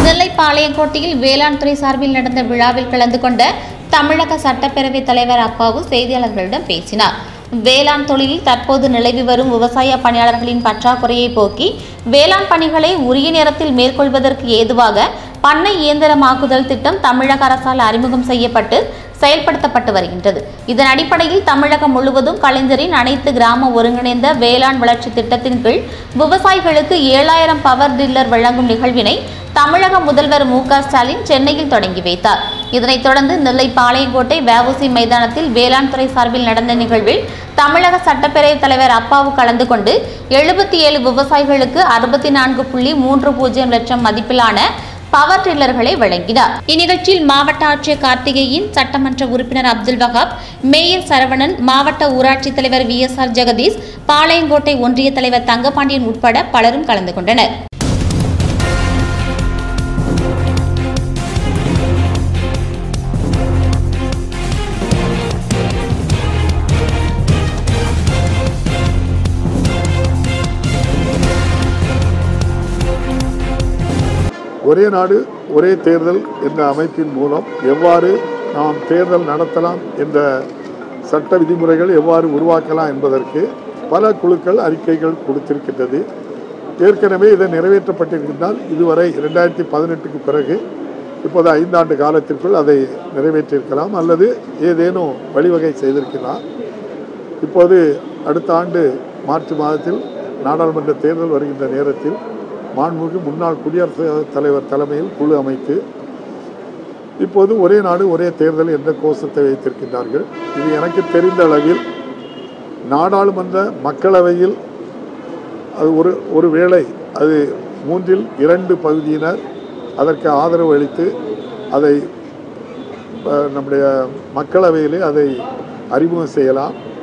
நெல்லை பாளையங்கோட்டையில் வேளாண் துறை சார்பில் நடந்த விழாவில் கலந்து கொண்ட தமிழக சட்டப்பேரவைத் தலைவர் அப்பாவு செய்தியாளர்களிடம் பேசினார் வேளாண் தொழிலில் தற்போது நிலவி வரும் விவசாய பணியாளர்களின் பற்றாக்குறையை போக்கி வேளாண் பணிகளை உரிய நேரத்தில் மேற்கொள்வதற்கு ஏதுவாக பண்ணை இயந்திரமாக்குதல் திட்டம் தமிழக அரசால் அறிமுகம் செய்யப்பட்டு செயல்படுத்தப்பட்டு வருகின்றது இதன் அடிப்படையில் தமிழகம் முழுவதும் கலைஞரின் அனைத்து கிராம ஒருங்கிணைந்த வேளாண் வளர்ச்சி திட்டத்தின் கீழ் விவசாயிகளுக்கு ஏழாயிரம் பவர் டில்லர் வழங்கும் நிகழ்வினை தமிழக முதல்வர் மு க ஸ்டாலின் சென்னையில் தொடங்கி வைத்தார் இதனைத் தொடர்ந்து நெல்லை பாளையங்கோட்டை வஉசி மைதானத்தில் வேளாண் துறை சார்பில் நடந்த நிகழ்வில் தமிழக சட்டப்பேரவைத் தலைவர் அப்பாவு கலந்து கொண்டு எழுபத்தி ஏழு விவசாயிகளுக்கு அறுபத்தி நான்கு புள்ளி மூன்று பூஜ்ஜியம் லட்சம் மதிப்பிலான பவர் டில்லர்களை வழங்கினார் இந்நிகழ்ச்சியில் மாவட்ட ஆட்சியர் கார்த்திகேயன் சட்டமன்ற உறுப்பினர் அப்துல் வஹாப் மேயர் சரவணன் மாவட்ட ஊராட்சி தலைவர் V S R Jagadish Palayamkottai ஒன்றிய தலைவர் தங்கபாண்டியன் உட்பட பலரும் கலந்து கொண்டனர் ஒரே நாடு ஒரே தேர்தல் என்ற அமைப்பின் மூலம் எவ்வாறு நாம் தேர்தல் நடத்தலாம் என்ற சட்ட விதிமுறைகள் எவ்வாறு உருவாக்கலாம் என்பதற்கு பல குழுக்கள் அறிக்கைகள் கொடுத்திருக்கின்றது ஏற்கனவே இதை நிறைவேற்றப்பட்டிருந்தால் இதுவரை இரண்டாயிரத்தி பதினெட்டுக்கு பிறகு இப்போது ஐந்தாண்டு காலத்திற்குள் அதை நிறைவேற்றியிருக்கலாம் அல்லது ஏதேனும் வழிவகை செய்திருக்கலாம் இப்போது அடுத்த ஆண்டு மார்ச் மாதத்தில் நாடாளுமன்ற தேர்தல் வருகின்ற நேரத்தில் மாண்புமிகு முன்னாள் குடியரசுத் தலைவர் தலைமையில் குழு அமைத்து இப்போது ஒரே நாடு ஒரே தேர்தல் என்ற கோஷத்தை வைத்திருக்கின்றார்கள் இது எனக்கு தெரிந்த அளவில் நாடாளுமன்ற மக்களவையில் அது ஒரு ஒரு வேளை அது மூன்றில் இரண்டு பகுதியினர் அதற்கு ஆதரவு அளித்து அதை அஹ், நம்முடைய மக்களவையிலே அதை அறிமுகம் செய்யலாம்